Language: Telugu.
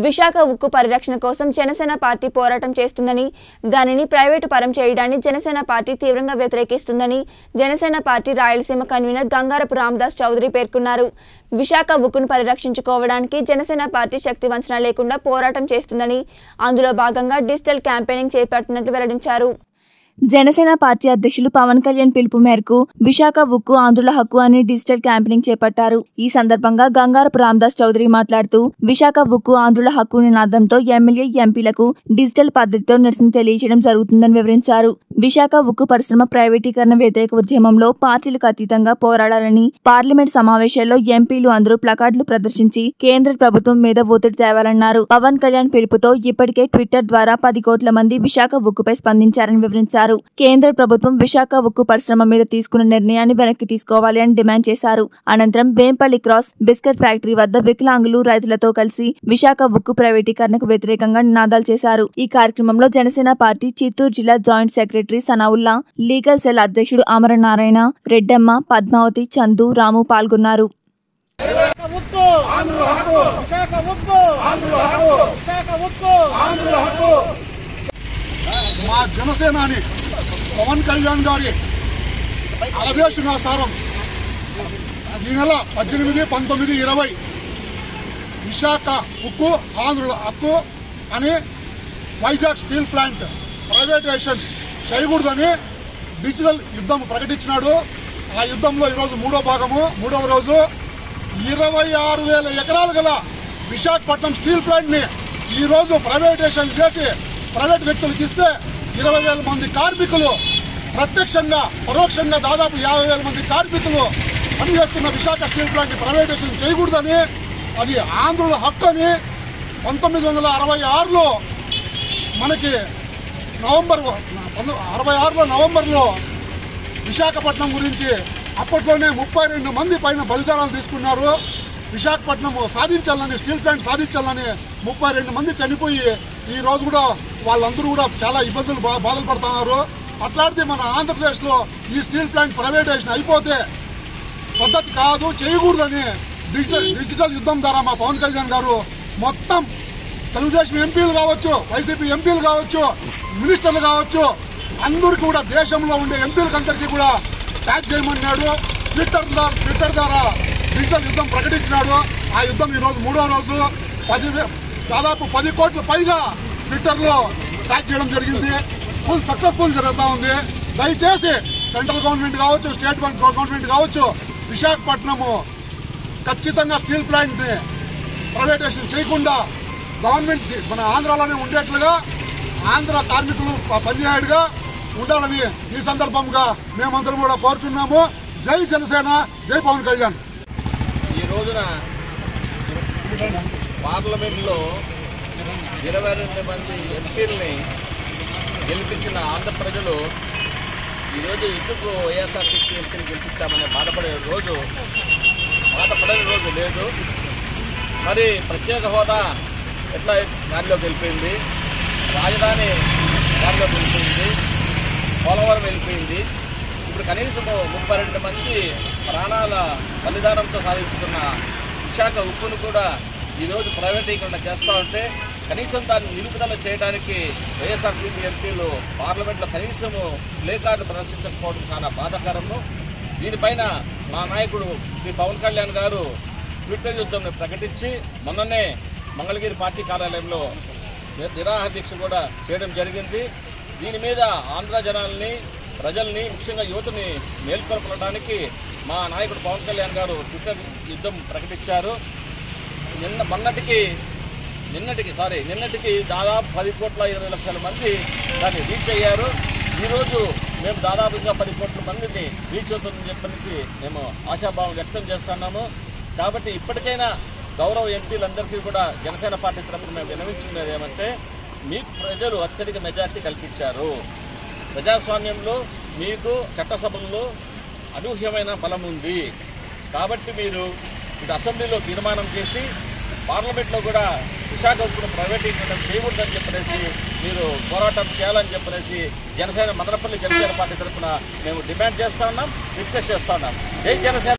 విశాఖ ఉక్కు పరిరక్షణ కోసం జనసేన పార్టీ పోరాటం చేస్తుందని దానిని ప్రైవేటు పరం చేయడాన్ని జనసేన పార్టీ తీవ్రంగా వ్యతిరేకిస్తుందని జనసేన పార్టీ రాయలసీమ కన్వీనర్ గంగారపు రామదాస్ చౌదరి పేర్కొన్నారు విశాఖ ఉక్కును పరిరక్షించుకోవడానికి జనసేన పార్టీ శక్తి వంచన లేకుండా పోరాటం చేస్తుందని అందులో భాగంగా డిజిటల్ క్యాంపెయినింగ్ చేపట్టినట్లు వెల్లడించారు జనసేన పార్టీ అధ్యక్షులు పవన్ కళ్యాణ్ పిలుపు మేరకు విశాఖ ఉక్కు ఆంధ్రుల హక్కు అని డిజిటల్ క్యాంపెయినింగ్ చేపట్టారు ఈ సందర్భంగా గంగారపు రామదాస్ చౌదరి మాట్లాడుతూ విశాఖ ఉక్కు ఆంధ్రుల హక్కు నినాదంతో ఎమ్మెల్యే ఎంపీలకు డిజిటల్ పద్ధతితో నిరసన తెలియజేయడం జరుగుతుందని వివరించారు విశాఖ ఉక్కు పరిశ్రమ ప్రైవేటీకరణ వ్యతిరేక ఉద్యమంలో పార్టీలకు అతీతంగా పోరాడాలని పార్లమెంట్ సమావేశాల్లో ఎంపీలు అందరూ ప్లకార్డులు ప్రదర్శించి కేంద్ర ప్రభుత్వం మీద ఒత్తిడి తేవాలన్నారు పవన్ కళ్యాణ్ పిలుపుతో ఇప్పటికే ట్విట్టర్ ద్వారా పది కోట్ల మంది విశాఖ ఉక్కుపై స్పందించారని వివరించారు కేంద్ర ప్రభుత్వం విశాఖ ఉక్కు పరిశ్రమ మీద తీసుకున్న నిర్ణయాన్ని వెనక్కి తీసుకోవాలి అని డిమాండ్ చేశారు అనంతరం వేంపల్లి క్రాస్ బిస్కెట్ ఫ్యాక్టరీ వద్ద వికలాంగులు రైతులతో కలిసి విశాఖ ఉక్కు ప్రైవేటీకరణకు వ్యతిరేకంగా నినాదాలు చేశారు ఈ కార్యక్రమంలో జనసేన పార్టీ చిత్తూరు జిల్లా joint secretary Sanaullah legal cell అధ్యక్షుడు అమరనారాయణ రెడ్డమ్మ పద్మావతి చందు రాము పాల్గొన్నారు విశాఖ ఉక్కు విశాఖ ఉక్కు విశాఖ ఉక్కు మా జనసేనాని పవన్ కళ్యాణ్ గారి ఆదేశానుసారం ఈ నెల పద్దెనిమిది పంతొమ్మిది ఇరవై విశాఖ ఉక్కు ఆంధ్రుల హక్కు అని వైజాగ్ స్టీల్ ప్లాంట్ ప్రైవేటైజేషన్ చేయకూడదని డిజిటల్ యుద్ధం ప్రకటించినాడు ఆ యుద్ధంలో ఈరోజు మూడో భాగము మూడవ రోజు ఇరవై ఆరు వేల ఎకరాలు గల విశాఖపట్నం స్టీల్ ప్లాంట్ ని ఈ రోజు ప్రైవేటైజేషన్ చేసి ప్రైవేట్ వ్యక్తులకు ఇస్తే ఇరవై వేల మంది కార్మికులు ప్రత్యక్షంగా పరోక్షంగా దాదాపు యాభై వేల మంది కార్మికులు పనిచేస్తున్న విశాఖ స్టీల్ ప్లాంట్ ప్రైవేటైజేషన్ చేయకూడదని అది ఆంధ్రుల హక్కు అని పంతొమ్మిది వందల అరవై ఆరులో మనకి నవంబర్ పంతొమ్మిది- అరవై ఆరులో నవంబర్లో విశాఖపట్నం గురించి అప్పట్లోనే ముప్పై రెండు మంది పైన బలిదానాలు తీసుకున్నారు విశాఖపట్నం సాధించాలని స్టీల్ ప్లాంట్ సాధించాలని ముప్పై రెండు మంది చనిపోయి ఈ రోజు కూడా వాళ్ళందరూ కూడా చాలా ఇబ్బందులు బా- బాధలు పడుతున్నారు అట్లాంటిది మన ఆంధ్రప్రదేశ్లో ఈ స్టీల్ ప్లాంట్ ప్రైవేటైజేషన్ అయిపోతే పద్ధతి కాదు చేయకూడదని డిజిటల్ డిజిటల్ యుద్ధం ద్వారా మా పవన్ కళ్యాణ్ గారు మొత్తం తెలుగుదేశం ఎంపీలు కావచ్చు వైసీపీ ఎంపీలు కావచ్చు మినిస్టర్లు కావచ్చు అందరికీ కూడా దేశంలో ఉండే ఎంపీలకందరికీ కూడా ట్యాగ్ చేయమన్నాడు ట్విట్టర్ ద్వారా ట్విట్టర్ ద్వారా డిజిటల్ యుద్ధం ప్రకటించినాడు ఆ యుద్ధం ఈ రోజు మూడో రోజు పది వే- దాదాపు పది కోట్ల పైగా ట్విట్టర్లో ట్యాగ్ చేయడం జరిగింది ఫుల్ సక్సెస్ఫుల్ జరుగుతూ ఉంది దయచేసి సెంట్రల్ గవర్నమెంట్ కావచ్చు స్టేట్ గవర్నమెంట్ కావచ్చు విశాఖపట్నము ఖచ్చితంగా స్టీల్ ప్లాంట్ ని ప్రైవేటైజేషన్ చేయకుండా గవర్నమెంట్ ది- మన ఆంధ్రాలోనే ఉండేట్లుగా ఆంధ్ర కార్మికులు ప- పనిచేయడుగా ఉండాలని ఈ సందర్భంగా మేమందరం కూడా కోరుచున్నాము జై జనసేన జై పవన్ కళ్యాణ్ ఈ రోజున పార్లమెంట్లో ఇరవై రెండు మంది ఎంపీలని గెలిపించిన ఆంధ్ర ప్రజలు ఈరోజు ఎందుకు వైఎస్ఆర్సీపీ ఎంపీని గెలిపించామని బాధపడే రోజు బాధపడని రోజు లేదు మరి ప్రత్యేక హోదా ఎట్లా దానిలోకి వెళ్ళిపోయింది రాజధాని దానిలోకి వెళ్ళిపోయింది పోలవరం వెళ్ళిపోయింది ఇప్పుడు కనీసం ముప్పై రెండు మంది ప్రాణాల బలిదానంతో సాధించుకున్న విశాఖ ఉక్కును కూడా ఈరోజు ప్రైవేటీకరణ చేస్తూ ఉంటే కనీసం దాన్ని నిలుపుదల చేయడానికి వైఎస్ఆర్సీపీ ఎంపీలు పార్లమెంట్లో కనీసము ప్లే కార్డు ప్రదర్శించకపోవడం చాలా బాధాకరము దీనిపైన మా నాయకుడు శ్రీ పవన్ కళ్యాణ్ గారు ట్విట్టర్ యుద్ధంని ప్రకటించి మొన్ననే మంగళగిరి పార్టీ కార్యాలయంలో నిరాహార దీక్ష కూడా చేయడం జరిగింది దీని మీద ఆంధ్ర జనాల్ని ప్రజల్ని ముఖ్యంగా యువతని మేల్కొల్పడానికి మా నాయకుడు పవన్ కళ్యాణ్ గారు ట్విట్టర్ యుద్ధం ప్రకటించారు నిన్న మొన్నటికి నిన్నటికి సారీ నిన్నటికి దాదాపు పది కోట్ల ఇరవై లక్షల మంది దాన్ని రీచ్ అయ్యారు ఈరోజు మేము దాదాపు ఇంకా పది కోట్ల మందిని రీచ్ అవుతుందని చెప్పనేసి మేము ఆశాభావం వ్యక్తం చేస్తున్నాము కాబట్టి ఇప్పటికైనా గౌరవ ఎంపీలందరికీ కూడా జనసేన పార్టీ తరఫున మేము వినవించుకునేది ఏమంటే మీకు ప్రజలు అత్యధిక మెజార్టీ కల్పించారు ప్రజాస్వామ్యంలో మీకు చట్టసభల్లో అనూహ్యమైన బలం ఉంది కాబట్టి మీరు ఇటు అసెంబ్లీలో తీర్మానం చేసి పార్లమెంట్లో కూడా విశాఖ ఉక్కును ప్రైవేటీకరణ చేయకూడదని చెప్పనేసి మీరు పోరాటం చేయాలని చెప్పనేసి జనసేన మదనపల్లి జనసేన పార్టీ తరఫున మేము డిమాండ్ చేస్తా ఉన్నాం రిక్వెస్ట్ చేస్తా ఉన్నాం జై జనసేన